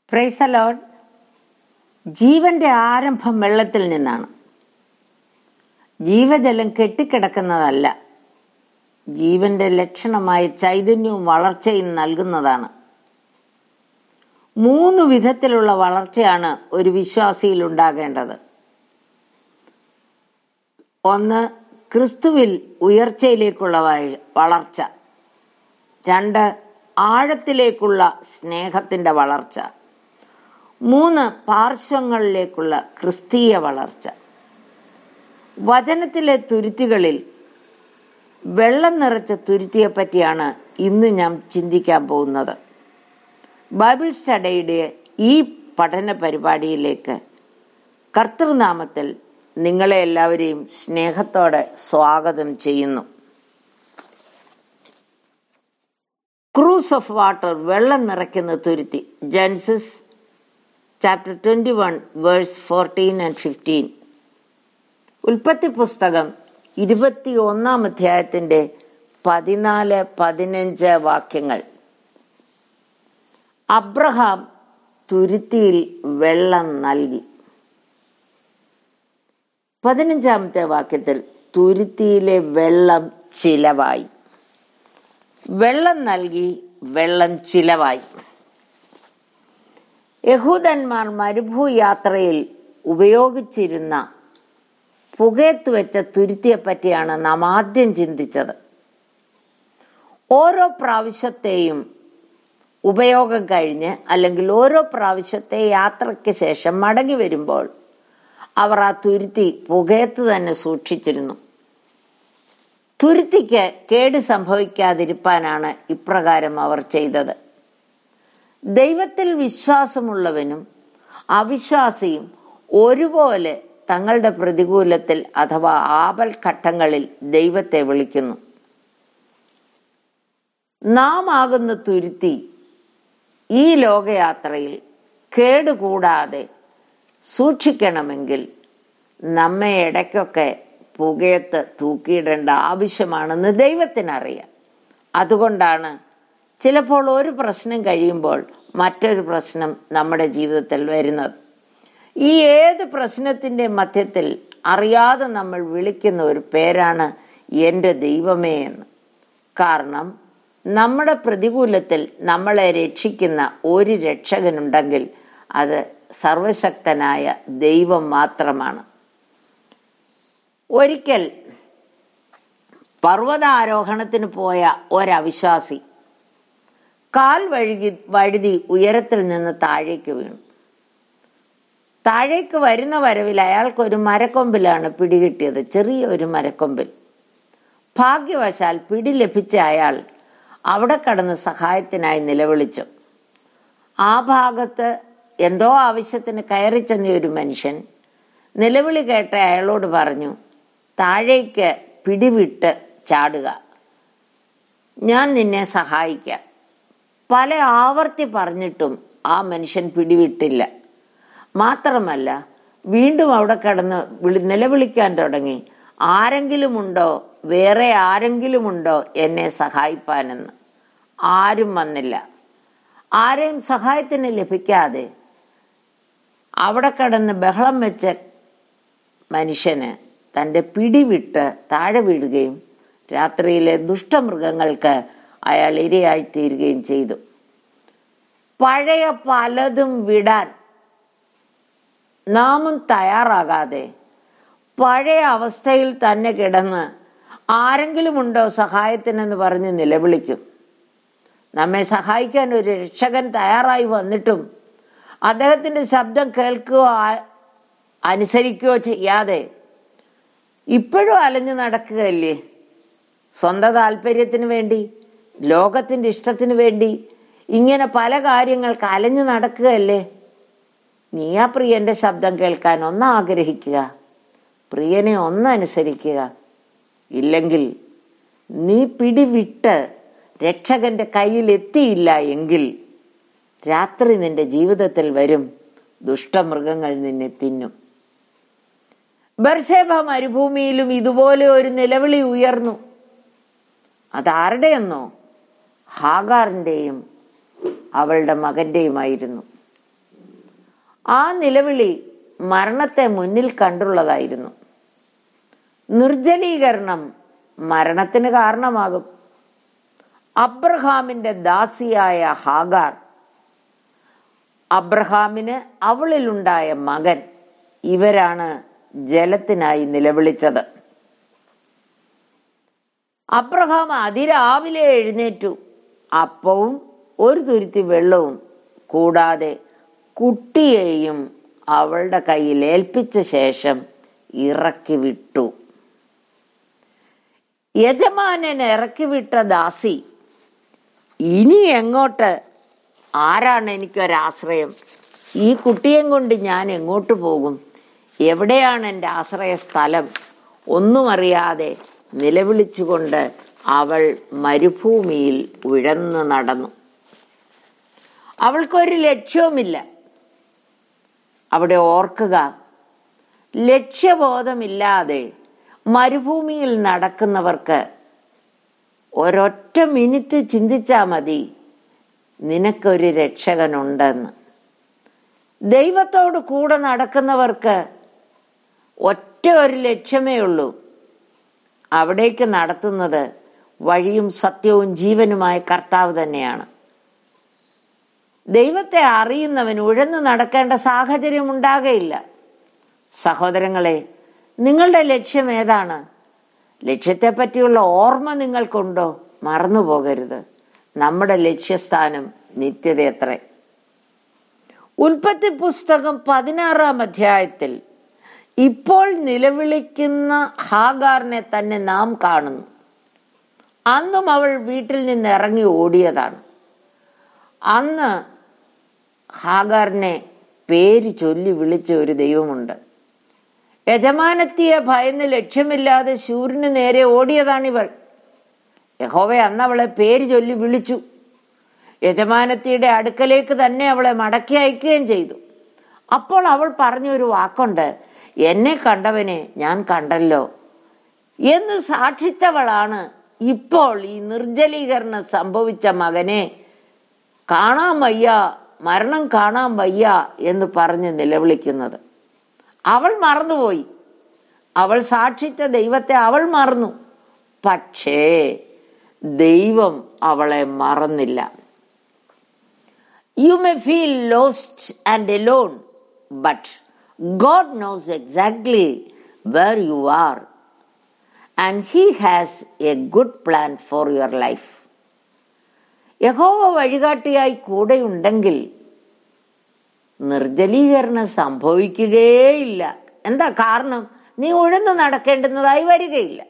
പ്രൈസലോഡ് ജീവന്റെ ആരംഭം വെള്ളത്തിൽ നിന്നാണ് ജീവജലം കെട്ടിക്കിടക്കുന്നതല്ല ജീവന്റെ ലക്ഷണമായ ചൈതന്യവും വളർച്ചയും നൽകുന്നതാണ് മൂന്ന് വിധത്തിലുള്ള വളർച്ചയാണ് ഒരു വിശ്വാസിയിൽ ഉണ്ടാകേണ്ടത് ഒന്ന് ക്രിസ്തുവിൽ ഉയർച്ചയിലേക്കുള്ള വഴ- വളർച്ച രണ്ട് ആഴത്തിലേക്കുള്ള സ്നേഹത്തിന്റെ വളർച്ച മൂന്ന് പാർശ്വങ്ങളിലേക്കുള്ള ക്രിസ്തീയ വളർച്ച വചനത്തിലെ തുരുത്തികളിൽ വെള്ളം നിറച്ച തുരുത്തിയെ പറ്റിയാണ് ഇന്ന് ഞാൻ ചിന്തിക്കാൻ പോകുന്നത് ബൈബിൾ സ്റ്റഡിയുടെ ഈ പഠന പരിപാടിയിലേക്ക് കർത്തൃനാമത്തിൽ നിങ്ങളെ എല്ലാവരെയും സ്നേഹത്തോടെ സ്വാഗതം ചെയ്യുന്നു ക്രൂസ് ഓഫ് വാട്ടർ വെള്ളം നിറയ്ക്കുന്ന തുരുത്തി Genesis chapter twenty one verse fourteen and fifteen ഉൽപ്പത്തി പുസ്തകം ഇരുപത്തി ഒന്നാം അധ്യായത്തിന്റെ പതിനാല് പതിനഞ്ച് വാക്യങ്ങൾ അബ്രഹാം തുരുത്തിയിൽ വെള്ളം നൽകി പതിനഞ്ചാമത്തെ വാക്യത്തിൽ തുരുത്തിയിലെ വെള്ളം ചിലവായി വെള്ളം നൽകി വെള്ളം ചിലവായി യഹൂദന്മാർ മരുഭൂയാത്രയിൽ ഉപയോഗിച്ചിരുന്ന പുകയത്ത് വെച്ച തുരുത്തിയെ പറ്റിയാണ് നാം ആദ്യം ചിന്തിച്ചത് ഓരോ പ്രാവശ്യത്തെയും ഉപയോഗം കഴിഞ്ഞ് അല്ലെങ്കിൽ ഓരോ പ്രാവശ്യത്തെ യാത്രയ്ക്ക് ശേഷം മടങ്ങി വരുമ്പോൾ അവർ ആ തുരുത്തി പുകയത്ത് തന്നെ സൂക്ഷിച്ചിരുന്നു തുരുത്തിക്ക് കേട് സംഭവിക്കാതിരിപ്പാനാണ് ഇപ്രകാരം അവർ ചെയ്തത് ദൈവത്തിൽ വിശ്വാസമുള്ളവനും അവിശ്വാസിയും ഒരുപോലെ തങ്ങളുടെ പ്രതികൂലത്തിൽ അഥവാ ആപൽ ഘട്ടങ്ങളിൽ ദൈവത്തെ വിളിക്കുന്നു നാം ആകുന്ന തുരുത്തി ഈ ലോകയാത്രയിൽ കേടുകൂടാതെ സൂക്ഷിക്കണമെങ്കിൽ നമ്മെ ഇടയ്ക്കൊക്കെ പുകയത്ത് തൂക്കിയിടേണ്ട ആവശ്യമാണെന്ന് ദൈവത്തിനറിയാം അതുകൊണ്ടാണ് ചിലപ്പോൾ ഒരു പ്രശ്നം കഴിയുമ്പോൾ മറ്റൊരു പ്രശ്നം നമ്മുടെ ജീവിതത്തിൽ വരുന്നത് ഈ ഏത് പ്രശ്നത്തിന്റെ മധ്യത്തിൽ അറിയാതെ നമ്മൾ വിളിക്കുന്ന ഒരു പേരാണ് എൻ്റെ ദൈവമേ എന്ന് കാരണം നമ്മുടെ പ്രതികൂലത്തിൽ നമ്മളെ രക്ഷിക്കുന്ന ഒരു രക്ഷകനുണ്ടെങ്കിൽ അത് സർവശക്തനായ ദൈവം മാത്രമാണ് ഒരിക്കൽ പർവ്വതാരോഹണത്തിന് പോയ ഒരവിശ്വാസി കാൽ വഴുകി വഴുതി ഉയരത്തിൽ നിന്ന് താഴേക്ക് വീണു താഴേക്ക് വരുന്ന വരവിൽ അയാൾക്ക് ഒരു മരക്കൊമ്പിലാണ് പിടികിട്ടിയത് ചെറിയ ഒരു മരക്കൊമ്പിൽ ഭാഗ്യവശാൽ പിടി ലഭിച്ച അയാൾ അവിടെ കടന്ന് സഹായത്തിനായി നിലവിളിച്ചു ആ ഭാഗത്ത് എന്തോ ആവശ്യത്തിന് കയറി ചെന്ന ഒരു മനുഷ്യൻ നിലവിളി കേട്ട അയാളോട് പറഞ്ഞു താഴേക്ക് പിടിവിട്ട് ചാടുക ഞാൻ നിന്നെ സഹായിക്കാം പല ആവർത്തി പറഞ്ഞിട്ടും ആ മനുഷ്യൻ പിടിവിട്ടില്ല മാത്രമല്ല വീണ്ടും അവിടെ കിടന്ന് വിളി നിലവിളിക്കാൻ തുടങ്ങി ആരെങ്കിലും ഉണ്ടോ വേറെ ആരെങ്കിലും ഉണ്ടോ എന്നെ സഹായിപ്പാനെന്ന് ആരും വന്നില്ല ആരെയും സഹായത്തിന് ലഭിക്കാതെ അവിടെ കിടന്ന് ബഹളം വെച്ച മനുഷ്യന് തൻ്റെ പിടിവിട്ട് താഴെ വീഴുകയും രാത്രിയിലെ ദുഷ്ടമൃഗങ്ങൾക്ക് അയാൾ ഇരയായി തീരുകയും ചെയ്തു പഴയ പലതും വിടാൻ നാമും തയ്യാറാകാതെ പഴയ അവസ്ഥയിൽ തന്നെ കിടന്ന് ആരെങ്കിലും ഉണ്ടോ സഹായത്തിനെന്ന് പറഞ്ഞ് നിലവിളിക്കും നമ്മെ സഹായിക്കാൻ ഒരു രക്ഷകൻ തയ്യാറായി വന്നിട്ടും അദ്ദേഹത്തിന്റെ ശബ്ദം കേൾക്കുകയോ ആ- അനുസരിക്കുകയോ ചെയ്യാതെ ഇപ്പോഴും അലഞ്ഞു നടക്കുകയല്ലേ സ്വന്തം താല്പര്യത്തിന് വേണ്ടി ലോകത്തിന്റെ ഇഷ്ടത്തിന് വേണ്ടി ഇങ്ങനെ പല കാര്യങ്ങൾക്ക് അലഞ്ഞു നടക്കുകയല്ലേ നീ ആ പ്രിയന്റെ ശബ്ദം കേൾക്കാൻ ഒന്ന് ആഗ്രഹിക്കുക പ്രിയനെ ഒന്ന് അനുസരിക്കുക ഇല്ലെങ്കിൽ നീ പിടിവിട്ട് രക്ഷകന്റെ കയ്യിൽ എത്തിയില്ല എങ്കിൽ രാത്രി നിന്റെ ജീവിതത്തിൽ വരും ദുഷ്ടമൃഗങ്ങൾ നിന്നെ തിന്നും ബർഷേബ മരുഭൂമിയിലും ഇതുപോലെ ഒരു നിലവിളി ഉയർന്നു അതാരുടെയെന്നോ ഹാഗാറിന്റെയും അവളുടെ മകന്റെയുമായിരുന്നു ആ നിലവിളി മരണത്തെ മുന്നിൽ കണ്ടുള്ളതായിരുന്നു നിർജ്ജലീകരണം മരണത്തിന് കാരണമാകും അബ്രഹാമിന്റെ ദാസിയായ ഹാഗാർ അബ്രഹാമിന് അവളിലുണ്ടായ മകൻ ഇവരാണ് ജലത്തിനായി നിലവിളിച്ചത് അബ്രഹാം അതിരാവിലെ എഴുന്നേറ്റു അപ്പവും ഒരു തുരുത്തി വെള്ളവും കൂടാതെ കുട്ടിയെയും അവളുടെ കയ്യിൽ ഏൽപ്പിച്ച ശേഷം ഇറക്കി വിട്ടു യജമാനൻ ഇറക്കി വിട്ട ദാസി ഇനി എങ്ങോട്ട് ആരാണ് എനിക്കൊരാശ്രയം ഈ കുട്ടിയും കൊണ്ട് ഞാൻ എങ്ങോട്ട് പോകും എവിടെയാണ് എൻ്റെ ആശ്രയ സ്ഥലം ഒന്നും അറിയാതെ നിലവിളിച്ചുകൊണ്ട് അവൾ മരുഭൂമിയിൽ ഉഴന്നു നടന്നു അവൾക്കൊരു ലക്ഷ്യവുമില്ല അവിടെ ഓർക്കുക ലക്ഷ്യബോധമില്ലാതെ മരുഭൂമിയിൽ നടക്കുന്നവർക്ക് ഒരൊറ്റ മിനിറ്റ് ചിന്തിച്ചാൽ മതി നിനക്കൊരു രക്ഷകനുണ്ടെന്ന് ദൈവത്തോട് കൂടെ നടക്കുന്നവർക്ക് ഒറ്റ ഒരു ലക്ഷ്യമേ ഉള്ളൂ അവിടേക്ക് നടത്തുന്നത് വഴിയും സത്യവും ജീവനുമായ കർത്താവ് തന്നെയാണ് ദൈവത്തെ അറിയുന്നവൻ ഉഴന്നു നടക്കേണ്ട സാഹചര്യം ഉണ്ടാകയില്ല സഹോദരങ്ങളെ നിങ്ങളുടെ ലക്ഷ്യം ഏതാണ് ലക്ഷ്യത്തെ പറ്റിയുള്ള ഓർമ്മ നിങ്ങൾക്കുണ്ടോ മറന്നു പോകരുത് നമ്മുടെ ലക്ഷ്യസ്ഥാനം നിത്യതയത്രേ ഉൽപ്പത്തി പുസ്തകം പതിനാറാം അധ്യായത്തിൽ ഇപ്പോൾ നിലവിളിക്കുന്ന ഹാഗാറിനെ തന്നെ നാം കാണുന്നു അന്നും അവൾ വീട്ടിൽ നിന്ന് ഇറങ്ങി ഓടിയതാണ് അന്ന് ഹാഗാറിനെ പേര് ചൊല്ലി വിളിച്ച ഒരു ദൈവമുണ്ട് യജമാനത്തിയെ ഭയന്ന് ലക്ഷ്യമില്ലാതെ ശൂര്യന് നേരെ ഓടിയതാണിവൾ യഹോവ അന്ന് അവളെ പേര് ചൊല്ലി വിളിച്ചു യജമാനത്തിയുടെ അടുക്കലേക്ക് തന്നെ അവളെ മടക്കി അയക്കുകയും ചെയ്തു അപ്പോൾ അവൾ പറഞ്ഞൊരു വാക്കുണ്ട് എന്നെ കണ്ടവനെ ഞാൻ കണ്ടല്ലോ എന്ന് സാക്ഷിച്ചവളാണ് ഇപ്പോൾ ഈ നിർജ്ജലീകരണം സംഭവിച്ച മകനെ കാണാൻ വയ്യ മരണം കാണാൻ വയ്യ എന്ന് പറഞ്ഞ് നിലവിളിക്കുന്നത് അവൾ മറന്നുപോയി അവൾ സാക്ഷിച്ച ദൈവത്തെ അവൾ മറന്നു പക്ഷേ ദൈവം അവളെ മറന്നില്ല you may feel lost and alone but God knows exactly where you are and he has a good plan for your life യഹോവ വഴികാട്ടിയായി കൂടെയുണ്ടെങ്കിൽ നിർജ്ജലീകരണം സംഭവിക്കുകയില്ല എന്താ കാരണം നീ ഉഴന്നു നടക്കേണ്ടുന്നതായി വരികയില്ല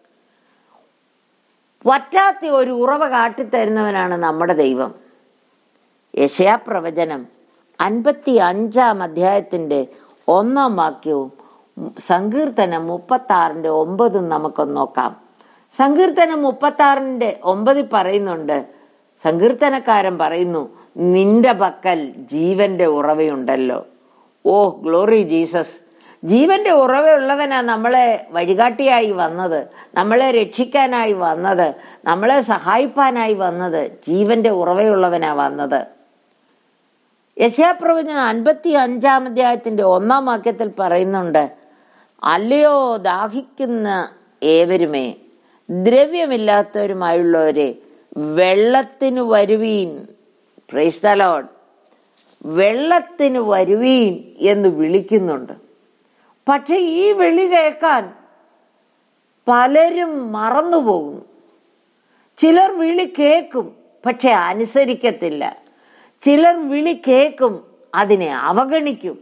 വറ്റാത്ത ഒരു ഉറവ കാട്ടിത്തരുന്നവനാണ് നമ്മുടെ ദൈവം യശയാപ്രവചനം അൻപത്തി അഞ്ചാം അധ്യായത്തിന്റെ ഒന്നാം വാക്യവും സങ്കീർത്തനം മുപ്പത്തി ആറിന്റെ ഒമ്പതും നമുക്കൊന്ന് നോക്കാം സങ്കീർത്തനം മുപ്പത്തി ആറിന്റെ ഒമ്പതിൽ പറയുന്നുണ്ട് സങ്കീർത്തനക്കാരൻ പറയുന്നു നിന്റെ പക്കൽ ജീവന്റെ ഉറവയുണ്ടല്ലോ ഓ ഗ്ലോറി ജീസസ് ജീവന്റെ ഉറവയുള്ളവനാ നമ്മളെ വഴികാട്ടിയായി വന്നത് നമ്മളെ രക്ഷിക്കാനായി വന്നത് നമ്മളെ സഹായിപ്പാനായി വന്നത് ജീവന്റെ ഉറവയുള്ളവനാ വന്നത് യശാപ്രവചനം അൻപത്തി അഞ്ചാം അധ്യായത്തിന്റെ ഒന്നാം വാക്യത്തിൽ പറയുന്നുണ്ട് അല്ലയോ ദാഹിക്കുന്ന ഏവരുമേ ദ്രവ്യമില്ലാത്തവരുമായുള്ളവരെ വെള്ളത്തിന് വരുവീൻ പ്രൈസ് ദ ലോഡ് വെള്ളത്തിന് വരുവീൻ എന്ന് വിളിക്കുന്നുണ്ട് പക്ഷെ ഈ വിളി കേൾക്കാൻ പലരും മറന്നുപോകുന്നു ചിലർ വിളി കേൾക്കും പക്ഷെ അനുസരിക്കത്തില്ല ചിലർ വിളി കേൾക്കും അതിനെ അവഗണിക്കും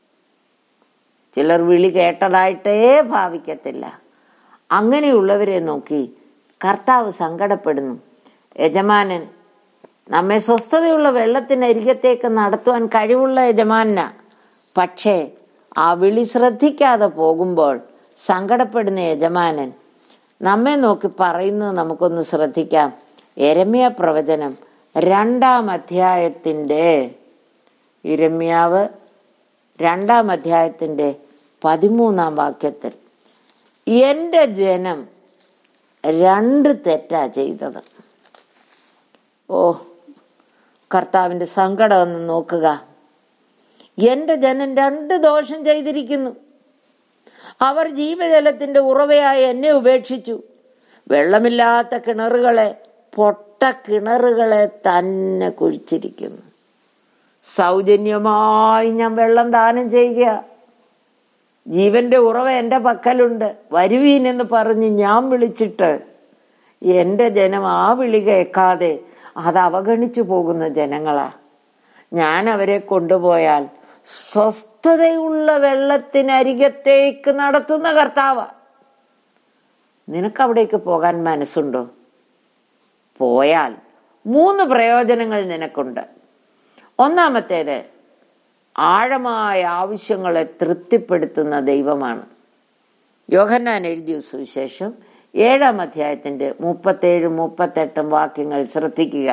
ചിലർ വിളി കേട്ടതായിട്ടേ ഭാവിക്കത്തില്ല അങ്ങനെയുള്ളവരെ നോക്കി കർത്താവ് സങ്കടപ്പെടുന്നു യജമാനൻ നമ്മെ സ്വസ്ഥതയുള്ള വെള്ളത്തിനരികത്തേക്ക് നടത്തുവാൻ കഴിവുള്ള യജമാന പക്ഷേ ആ വിളി ശ്രദ്ധിക്കാതെ പോകുമ്പോൾ സങ്കടപ്പെടുന്ന യജമാനൻ നമ്മെ നോക്കി പറയുന്നത് നമുക്കൊന്ന് ശ്രദ്ധിക്കാം എരമ്യ പ്രവചനം രണ്ടാം അധ്യായത്തിൻ്റെ ഇരമ്യാവ് രണ്ടാം അധ്യായത്തിൻ്റെ പതിമൂന്നാം വാക്യത്തിൽ എൻ്റെ ജനം രണ്ട് തെറ്റാ ചെയ്തത് ഓ കർത്താവിൻ്റെ സങ്കടം ഒന്ന് നോക്കുക എൻ്റെ ജനം രണ്ട് ദോഷം ചെയ്തിരിക്കുന്നു അവർ ജീവജലത്തിന്റെ ഉറവയായി എന്നെ ഉപേക്ഷിച്ചു വെള്ളമില്ലാത്ത കിണറുകളെ പൊട്ട കിണറുകളെ തന്നെ കുഴിച്ചിരിക്കുന്നു സൗജന്യമായി ഞാൻ വെള്ളം ദാനം ചെയ്യുക ജീവന്റെ ഉറവ എൻ്റെ പക്കലുണ്ട് വരുവീൻ എന്ന് പറഞ്ഞ് ഞാൻ വിളിച്ചിട്ട് എൻ്റെ ജനം ആ വിളി കേൾക്കാതെ അത് അവഗണിച്ചു പോകുന്ന ജനങ്ങളാ ഞാൻ അവരെ കൊണ്ടുപോയാൽ സ്വസ്ഥതയുള്ള വെള്ളത്തിനരികത്തേക്ക് നടത്തുന്ന കർത്താവ നിനക്ക് അവിടേക്ക് പോകാൻ മനസ്സുണ്ടോ പോയാൽ മൂന്ന് പ്രയോജനങ്ങൾ നിനക്കുണ്ട് ഒന്നാമത്തേത് ആഴമായ ആവശ്യങ്ങളെ തൃപ്തിപ്പെടുത്തുന്ന ദൈവമാണ് യോഹന്നാൻ എഴുതിയ സുവിശേഷം ഏഴാം അധ്യായത്തിന്റെ മുപ്പത്തേഴും മുപ്പത്തെട്ടും വാക്യങ്ങൾ ശ്രദ്ധിക്കുക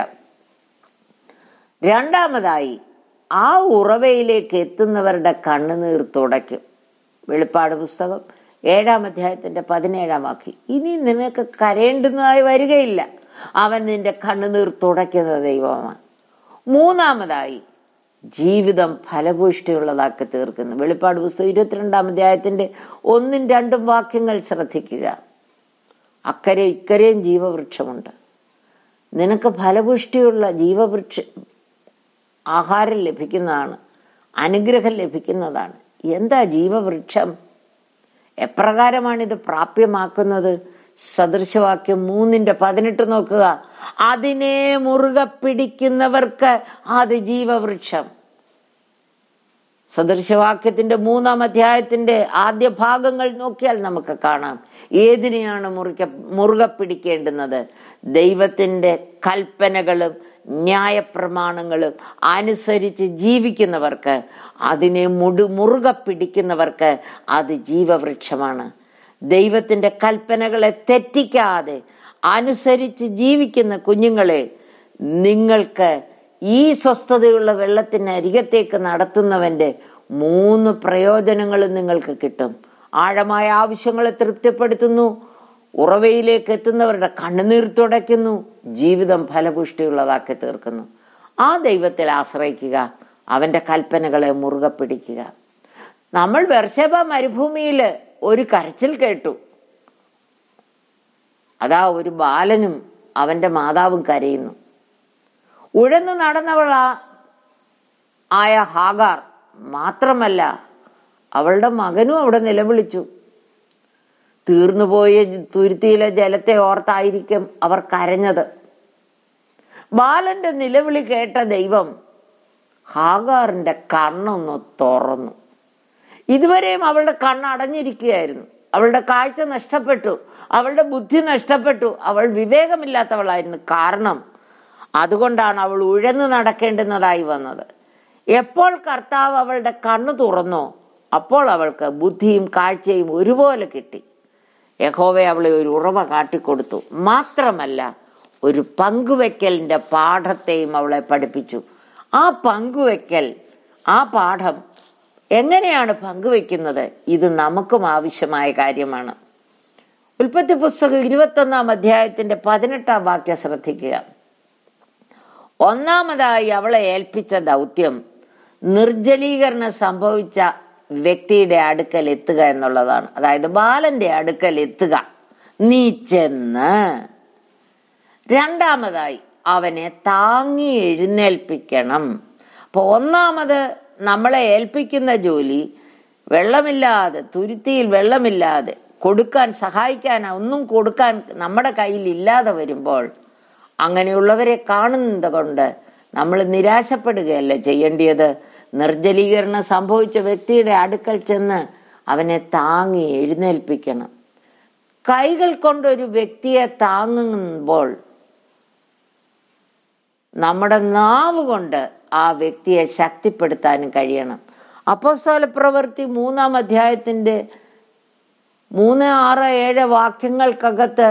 രണ്ടാമതായി ആ ഉറവയിലേക്ക് എത്തുന്നവരുടെ കണ്ണുനീർ തുടയ്ക്കും വെളിപ്പാട് പുസ്തകം ഏഴാം അധ്യായത്തിന്റെ പതിനേഴാം വാക്യം ഇനി നിനക്ക് കരയേണ്ടുന്നതായി വരികയില്ല അവൻ നിന്റെ കണ്ണുനീർ തുടയ്ക്കുന്ന ദൈവമാണ് മൂന്നാമതായി ജീവിതം ഫലപുഷ്ടിയുള്ളതാക്കി തീർക്കുന്നു വെളിപ്പാട് പുസ്തകം ഇരുപത്തിരണ്ടാം അധ്യായത്തിന്റെ ഒന്നും രണ്ടും വാക്യങ്ങൾ ശ്രദ്ധിക്കുക അക്കരെ ഇക്കരെയും ജീവവൃക്ഷമുണ്ട് നിനക്ക് ഫലപുഷ്ടിയുള്ള ജീവവൃക്ഷ ആഹാരം ലഭിക്കുന്നതാണ് അനുഗ്രഹം ലഭിക്കുന്നതാണ് എന്താ ജീവവൃക്ഷം എപ്രകാരമാണിത് പ്രാപ്യമാക്കുന്നത് സദൃശവാക്യം മൂന്നിന്റെ പതിനെട്ട് നോക്കുക അതിനെ മുറുകെ പിടിക്കുന്നവർക്ക് അത് ജീവവൃക്ഷം സദൃശവാക്യത്തിന്റെ മൂന്നാം അധ്യായത്തിന്റെ ആദ്യ ഭാഗങ്ങൾ നോക്കിയാൽ നമുക്ക് കാണാം ഏതിനെയാണ് മുറിക്ക മുറുകെ പിടിക്കേണ്ടുന്നത് ദൈവത്തിന്റെ കൽപ്പനകളും ന്യായപ്രമാണങ്ങളും അനുസരിച്ച് ജീവിക്കുന്നവർക്ക് അതിനെ മുടു മുറുകെ പിടിക്കുന്നവർക്ക് അത് ജീവവൃക്ഷമാണ് ദൈവത്തിന്റെ കൽപ്പനകളെ തെറ്റിക്കാതെ അനുസരിച്ച് ജീവിക്കുന്ന കുഞ്ഞുങ്ങളെ നിങ്ങൾക്ക് ഈ സ്വസ്ഥതയുള്ള വെള്ളത്തിന് അരികത്തേക്ക് നടത്തുന്നവന്റെ മൂന്ന് പ്രയോജനങ്ങളും നിങ്ങൾക്ക് കിട്ടും ആഴമായ ആവശ്യങ്ങളെ തൃപ്തിപ്പെടുത്തുന്നു ഉറവയിലേക്ക് എത്തുന്നവരുടെ കണ്ണുനീർ തുടയ്ക്കുന്നു ജീവിതം ഫലപുഷ്ടിയുള്ളതാക്കി തീർക്കുന്നു ആ ദൈവത്തിൽ ആശ്രയിക്കുക അവന്റെ കൽപ്പനകളെ മുറുകെ പിടിക്കുക നമ്മൾ ബർഷബ മരുഭൂമിയിൽ ഒരു കരച്ചിൽ കേട്ടു അതാ ഒരു ബാലനും അവന്റെ മാതാവും കരയുന്നു ഉഴന്നു നടന്നവള ആയ ഹാഗാർ മാത്രമല്ല അവളുടെ മകനും അവിടെ നിലവിളിച്ചു തീർന്നുപോയ തുരുത്തിയിലെ ജലത്തെ ഓർത്തായിരിക്കും അവർ കരഞ്ഞത് ബാലന്റെ നിലവിളി കേട്ട ദൈവം ഹാഗാറിന്റെ കണ്ണൊന്ന് തുറന്നു ഇതുവരെയും അവളുടെ കണ്ണ് അടഞ്ഞിരിക്കുകയായിരുന്നു അവളുടെ കാഴ്ച നഷ്ടപ്പെട്ടു അവളുടെ ബുദ്ധി നഷ്ടപ്പെട്ടു അവൾ വിവേകമില്ലാത്തവളായിരുന്നു കാരണം അതുകൊണ്ടാണ് അവൾ ഉഴന്നു നടക്കേണ്ടുന്നതായി വന്നത് എപ്പോൾ കർത്താവ് അവളുടെ കണ്ണു തുറന്നോ അപ്പോൾ അവൾക്ക് ബുദ്ധിയും കാഴ്ചയും ഒരുപോലെ കിട്ടി യഹോവെ അവളെ ഒരു ഉറവ കാട്ടിക്കൊടുത്തു മാത്രമല്ല ഒരു പങ്കുവെക്കലിന്റെ പാഠത്തെയും അവളെ പഠിപ്പിച്ചു ആ പങ്കുവെക്കൽ ആ പാഠം എങ്ങനെയാണ് പങ്കുവെക്കുന്നത് ഇത് നമുക്കും ആവശ്യമായ കാര്യമാണ് ഉൽപ്പത്തി പുസ്തകം ഇരുപത്തൊന്നാം അധ്യായത്തിന്റെ പതിനെട്ടാം വാക്യം ശ്രദ്ധിക്കുക ഒന്നാമതായി അവളെ ഏൽപ്പിച്ച ദൗത്യം നിർജ്ജലീകരണം സംഭവിച്ച വ്യക്തിയുടെ അടുക്കൽ എത്തുക എന്നുള്ളതാണ് അതായത് ബാലന്റെ അടുക്കൽ എത്തുക നീ ചെന്ന് രണ്ടാമതായി അവനെ താങ്ങി എഴുന്നേൽപ്പിക്കണം അപ്പൊ ഒന്നാമത് നമ്മളെ ഏൽപ്പിക്കുന്ന ജോലി വെള്ളമില്ലാതെ തുരുത്തിയിൽ വെള്ളമില്ലാതെ കൊടുക്കാൻ സഹായിക്കാൻ ഒന്നും കൊടുക്കാൻ നമ്മുടെ കയ്യിൽ ഇല്ലാതെ വരുമ്പോൾ അങ്ങനെയുള്ളവരെ കാണുന്നത് കൊണ്ട് നമ്മൾ നിരാശപ്പെടുകയല്ല ചെയ്യേണ്ടിയത് നിർജ്ജലീകരണം സംഭവിച്ച വ്യക്തിയുടെ അടുക്കൽ ചെന്ന് അവനെ താങ്ങി എഴുന്നേൽപ്പിക്കണം കൈകൾ കൊണ്ടൊരു വ്യക്തിയെ താങ്ങുമ്പോൾ നമ്മുടെ നാവ് കൊണ്ട് ആ വ്യക്തിയെ ശക്തിപ്പെടുത്താനും കഴിയണം അപ്പോസ്തല പ്രവൃത്തി മൂന്നാം അധ്യായത്തിന്റെ മൂന്ന് ആറ് ഏഴ് വാക്യങ്ങൾക്കകത്ത്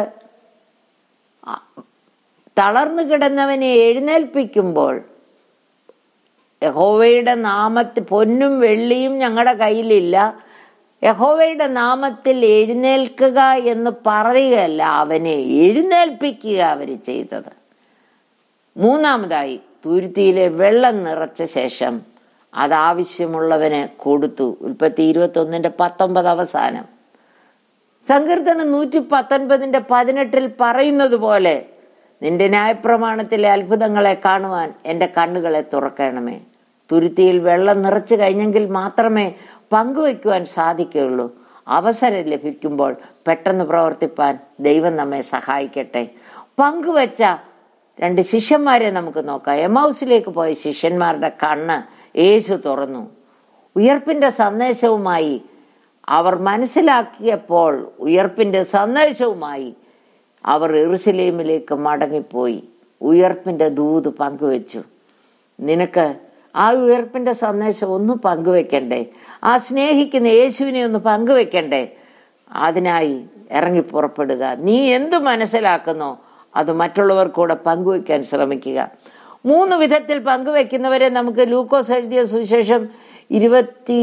തളർന്നു കിടന്നവനെ എഴുന്നേൽപ്പിക്കുമ്പോൾ യഹോവയുടെ നാമത്തിൽ പൊന്നും വെള്ളിയും ഞങ്ങളുടെ കയ്യിലില്ല യഹോവയുടെ നാമത്തിൽ എഴുന്നേൽക്കുക എന്ന് പറയുകയല്ല അവനെ എഴുന്നേൽപ്പിക്കുക അവർ ചെയ്തത് മൂന്നാമതായി തുരുത്തിയിലെ വെള്ളം നിറച്ച ശേഷം അത് ആവശ്യമുള്ളവന് കൊടുത്തു ഉൽപ്പത്തി ഇരുപത്തൊന്നിന്റെ പത്തൊമ്പത് അവസാനം സങ്കീർത്തനം നൂറ്റി പത്തൊൻപതിന്റെ പതിനെട്ടിൽ പറയുന്നത് പോലെ നിന്റെ ന്യായപ്രമാണത്തിലെ അത്ഭുതങ്ങളെ കാണുവാൻ എൻ്റെ കണ്ണുകളെ തുറക്കണമേ തുരുത്തിയിൽ വെള്ളം നിറച്ചു കഴിഞ്ഞെങ്കിൽ മാത്രമേ പങ്കുവയ്ക്കുവാൻ സാധിക്കുകയുള്ളൂ അവസരം ലഭിക്കുമ്പോൾ പെട്ടെന്ന് പ്രവർത്തിപ്പാൻ ദൈവം നമ്മെ സഹായിക്കട്ടെ പങ്കുവച്ച രണ്ട് ശിഷ്യന്മാരെ നമുക്ക് നോക്കാം എമൗസിലേക്ക് പോയ ശിഷ്യന്മാരുടെ കണ്ണ് യേശു തുറന്നു ഉയർപ്പിന്റെ സന്ദേശവുമായി അവർ മനസ്സിലാക്കിയപ്പോൾ ഉയർപ്പിന്റെ സന്ദേശവുമായി അവർ എറുസലേമിലേക്ക് മടങ്ങിപ്പോയി ഉയർപ്പിന്റെ ദൂത് പങ്കുവെച്ചു നിനക്ക് ആ ഉയർപ്പിന്റെ സന്ദേശം ഒന്ന് പങ്കുവെക്കണ്ടേ ആ സ്നേഹിക്കുന്ന യേശുവിനെ ഒന്ന് പങ്കുവെക്കണ്ടേ അതിനായി ഇറങ്ങി പുറപ്പെടുക നീ എന്ത് മനസ്സിലാക്കുന്നോ അത് മറ്റുള്ളവർ കൂടെ പങ്കുവെക്കാൻ ശ്രമിക്കുക മൂന്ന് വിധത്തിൽ പങ്കുവെക്കുന്നവരെ നമുക്ക് ലൂക്കോസ് എഴുതിയ സുവിശേഷം ഇരുപത്തി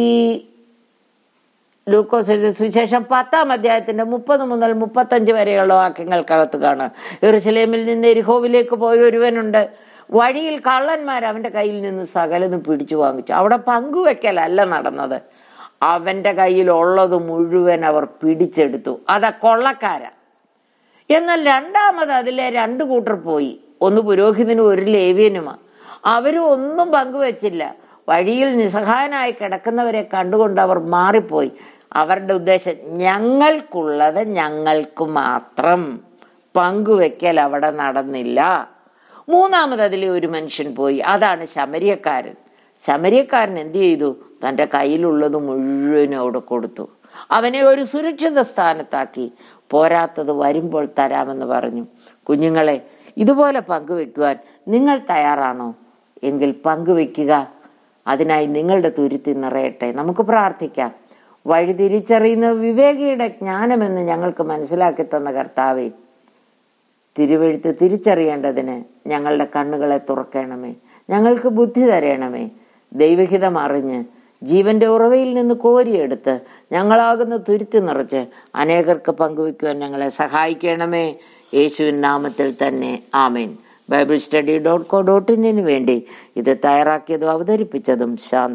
ലൂക്കോസ് എഴുതിയ സുവിശേഷം പത്താം അധ്യായത്തിന്റെ മുപ്പത് മുതൽ മുപ്പത്തഞ്ച് വരെയുള്ള വാക്യങ്ങൾക്കകത്ത് കാണാം എറുസലേമിൽ നിന്ന് എരിഹോവിലേക്ക് പോയ ഒരുവനുണ്ട് വഴിയിൽ കള്ളന്മാർ അവന്റെ കയ്യിൽ നിന്ന് സകലതും പിടിച്ചു വാങ്ങിച്ചു അവിടെ പങ്കുവെക്കലല്ല നടന്നത് അവന്റെ കയ്യിൽ ഉള്ളത് മുഴുവൻ അവർ പിടിച്ചെടുത്തു അതാ കൊള്ളക്കാര എന്നാൽ രണ്ടാമത് അതിലെ രണ്ടു കൂട്ടർ പോയി ഒന്ന് പുരോഹിതനും ഒരു ലേവ്യനുമാ അവരും ഒന്നും പങ്കുവെച്ചില്ല വഴിയിൽ നിസ്സഹായനായി കിടക്കുന്നവരെ കണ്ടുകൊണ്ട് അവർ മാറിപ്പോയി അവരുടെ ഉദ്ദേശം ഞങ്ങൾക്കുള്ളത് ഞങ്ങൾക്ക് മാത്രം പങ്കുവെക്കൽ അവിടെ നടന്നില്ല മൂന്നാമത് അതിലെ ഒരു മനുഷ്യൻ പോയി അതാണ് ശമരിയക്കാരൻ ശമരിയക്കാരൻ എന്ത് ചെയ്തു തൻ്റെ കയ്യിലുള്ളത് മുഴുവനും അവിടെ കൊടുത്തു അവനെ ഒരു സുരക്ഷിത സ്ഥാനത്താക്കി പോരാത്തത് വരുമ്പോൾ തരാമെന്ന് പറഞ്ഞു കുഞ്ഞുങ്ങളെ ഇതുപോലെ പങ്കുവെക്കുവാൻ നിങ്ങൾ തയ്യാറാണോ എങ്കിൽ പങ്കുവെക്കുക അതിനായി നിങ്ങളുടെ തുരുത്തി നിറയട്ടെ നമുക്ക് പ്രാർത്ഥിക്കാം വഴി തിരിച്ചറിയുന്ന വിവേകിയുടെ ജ്ഞാനമെന്ന് ഞങ്ങൾക്ക് മനസ്സിലാക്കി തന്ന കർത്താവേ തിരുവെഴുത്ത് തിരിച്ചറിയേണ്ടതിന് ഞങ്ങളുടെ കണ്ണുകളെ തുറക്കണമേ ഞങ്ങൾക്ക് ബുദ്ധി തരണമേ ദൈവഹിതം അറിഞ്ഞ് ജീവന്റെ ഉറവയിൽ നിന്ന് കോരിയെടുത്ത് ഞങ്ങളാകുന്ന തുരുത്തി നിറച്ച് അനേകർക്ക് പങ്കുവെക്കുവാൻ ഞങ്ങളെ സഹായിക്കണമേ യേശുവിൻ നാമത്തിൽ തന്നെ ആമേൻ Bible study dot co dot ഇന്നിന് വേണ്ടി ഇത് തയ്യാറാക്കിയതും അവതരിപ്പിച്ചതും ശാന്ത